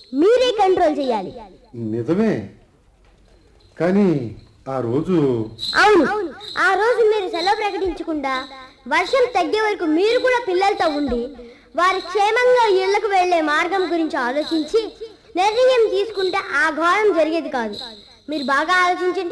మీరే కంట్రోల్ చేయాలి నిజమే కానీ ఆ రోజు అవును ఆ రోజు మీరు సెలవు ప్రకటించకుండా వర్షం తగ్గే వరకు మీరు కూడా పిల్లలతో ఉండి వారి క్షేమంగా ఇళ్లకు వెళ్లే మార్గం గురించి ఆలోచించి నిర్ణయం తీసుకుంటే ఆ ఘోరం జరిగేది కాదు మీరు బాగా ఆలోచించండి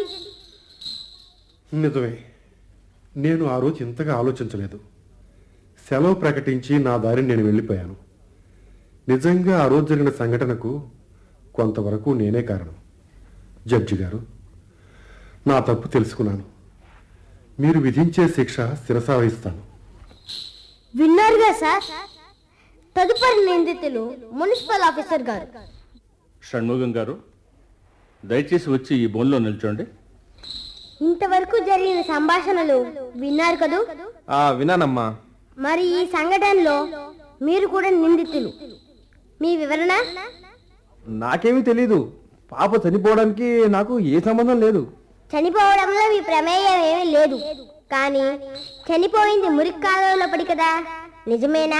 నిజమే నేను ఆ రోజు ఇంతగా ఆలోచించలేదు సెలవు ప్రకటించి నా దారిని నేను వెళ్ళిపోయాను నిజంగా ఆ రోజు జరిగిన సంఘటనకు కొంతవరకు నేనే కారణం జడ్జి గారు నా తప్పు తెలుసుకున్నాను మీరు విధించే శిక్ష శిరసావహిస్తాను విన్నారుగా సార్ తదుపరి నిందితులు మున్సిపల్ ఆఫీసర్ గారు షణ్ముగం గారు దయచేసి వచ్చి ఈ బోన్లో నిల్చోండి ఇంతవరకు జరిగిన సంభాషణలు విన్నారు కదూ ఆ విన్నానమ్మా మరి ఈ సంఘటనలో మీరు కూడా నిందితులు మీ వివరణ నాకేమీ తెలీదు పాప చనిపోవడానికి నాకు ఏ సంబంధం లేదు చనిపోవడంలో మీ ప్రమేయం ఏమీ లేదు కానీ చనిపోయింది మురికి కాలువలో పడి కదా నిజమేనా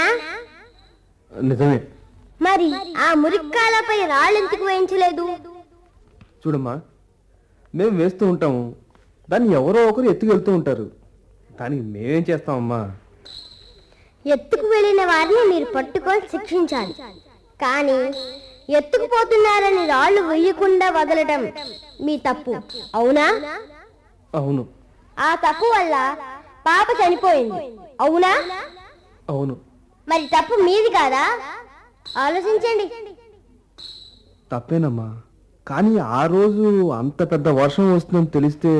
నిజమే మరి ఆ మురికి కాలువపై రాళ్ళు ఎందుకు వేయించలేదు చూడమ్మా మేము వేస్తూ ఉంటాము దాన్ని ఎవరో ఒకరు ఎత్తుకెళ్తూ ఉంటారు దానికి మేమేం చేస్తామమ్మా ఎత్తుకు వెళ్ళిన వారిని మీరు పట్టుకొని శిక్షించాలి కానీ ఎత్తుకుపోతున్నారని రాళ్ళు వేయకుండా వదలటం మీ తప్పు అవునా అవును ఆ తప్పు వల్ల పాప చనిపోయింది అవునా అవును మరి తప్పు మీది కాదా ఆలోచించండి తప్పేనమ్మా కానీ ఆ రోజు అంత పెద్ద వర్షం వస్తుందని తెలిస్తే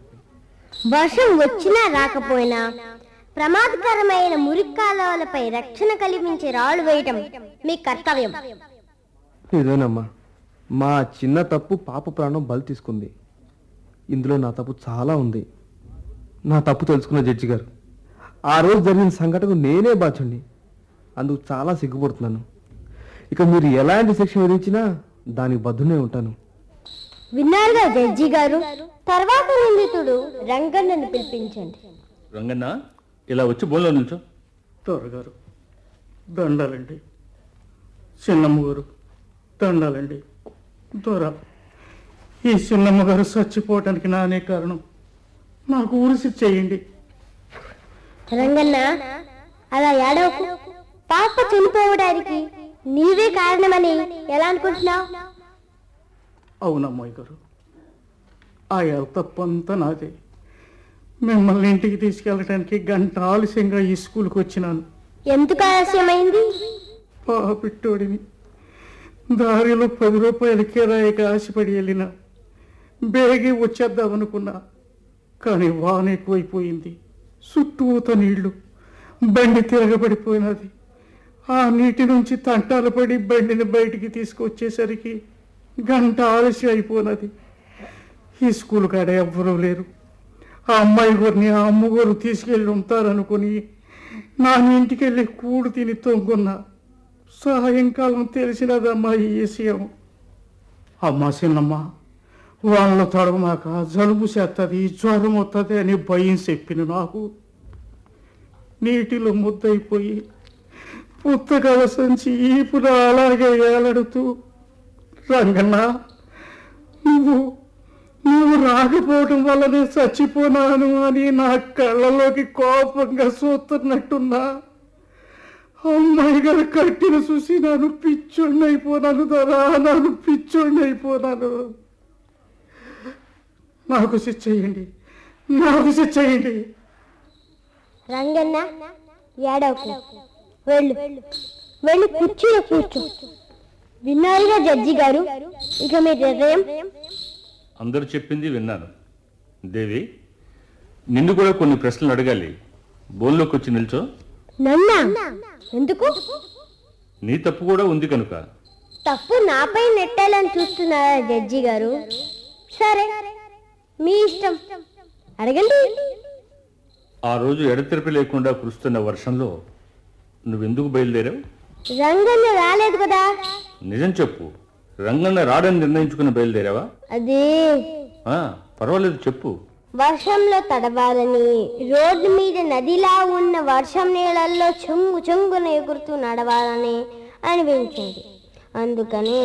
వర్షం వచ్చినా రాకపోయినా ప్రమాదకరమైన మురికి కాలువలపై రక్షణ కల్పించే రాళ్ళు వేయటం మీ కర్తవ్యం నిజమేనమ్మా మా చిన్న తప్పు పాప ప్రాణం బలి తీసుకుంది ఇందులో నా తప్పు చాలా ఉంది నా తప్పు తెలుసుకున్న జడ్జి గారు ఆ రోజు జరిగిన సంఘటనకు నేనే బాధ్యుణ్ణి అందుకు చాలా సిగ్గుపడుతున్నాను ఇక మీరు ఎలాంటి శిక్ష విధించినా దానికి బద్దునే ఉంటాను విన్నారుగా జడ్జి గారు తర్వాత నిందితుడు రంగన్నను పిలిపించండి రంగన్న ఇలా వచ్చి బోన్లో నిల్చో త్వరగారు దండాలండి చిన్నమ్మ గారు దండాలండి దొర ఈ చిన్నమ్మ గారు చచ్చిపోవటానికి నానే కారణం నాకు ఊరిసి చేయండి రంగన్న అలా ఏడవకు పాప చనిపోవడానికి నీవే కారణమని ఎలా అనుకుంటున్నావు అవునమ్మాయి గారు ఆ తప్పంతా నాదే మిమ్మల్ని ఇంటికి తీసుకెళ్ళడానికి గంట ఆలస్యంగా ఈ స్కూల్కి వచ్చినాను ఎందుకు ఆలస్యమైంది పాపిట్టోడిని దారిలో పది రూపాయల కిరాయికి ఆశపడి వెళ్ళిన బేగి వచ్చేద్దామనుకున్నా కానీ వాన ఎక్కువైపోయింది చుట్టూత నీళ్లు బండి తిరగబడిపోయినది ఆ నీటి నుంచి తంటాలు పడి బండిని బయటికి తీసుకొచ్చేసరికి గంట ఆలస్యం అయిపోయినది ఈ స్కూల్ కాడ ఎవ్వరూ లేరు ఆ అమ్మాయి గారిని ఆ అమ్మగారు తీసుకెళ్ళి ఉంటారనుకుని నా ఇంటికి వెళ్ళి కూడు తిని తొంగున్నా సాయంకాలం తెలిసినదమ్మా ఈ విషయం అమ్మ చిన్నమ్మ వాళ్ళ తడవమాక జలుబు చేస్తుంది జ్వరం వస్తుంది అని భయం చెప్పిన నాకు నీటిలో ముద్దయిపోయి పుస్తకాల సంచి ఈపున అలాగే ఏలాడుతూ రంగన్న నువ్వు నువ్వు రాకపోవటం వల్లనే చచ్చిపోనాను అని నా కళ్ళలోకి కోపంగా చూస్తున్నట్టున్నా అమ్మాయి గారు కట్టిన చూసి నన్ను పిచ్చోడిని అయిపోనాను దరా నన్ను పిచ్చోడిని అయిపోనాను నాకు శిక్ష చేయండి నాకు శిక్ష చేయండి రంగన్న ఏడవకు వెళ్ళు వెళ్ళి కుర్చీలో కూర్చో విన్నారుగా జడ్జి గారు ఇక మీ నిర్ణయం అందరూ చెప్పింది విన్నాను దేవి నిన్ను కూడా కొన్ని ప్రశ్నలు అడగాలి బోన్లోకి వచ్చి నిల్చో నన్నా ఎందుకు నీ తప్పు కూడా ఉంది కనుక తప్పు నాపై నెట్టాలని చూస్తున్నారా జడ్జి గారు సరే మీ ఇష్టం అడగండి ఆ రోజు ఎడతెరిపి లేకుండా కురుస్తున్న వర్షంలో నువ్వెందుకు బయలుదేరావు రంగన్న రాలేదు కదా నిజం చెప్పు రంగన్న రాడని నిర్ణయించుకుని బయలుదేరావా అదే ఆ, పర్వాలేదు చెప్పు వర్షంలో తడవాలని రోడ్డు మీద నదిలా ఉన్న వర్షం నీళ్ళల్లో చెంగు చెంగున ఎగురుతూ నడవాలని అనిపించింది అందుకని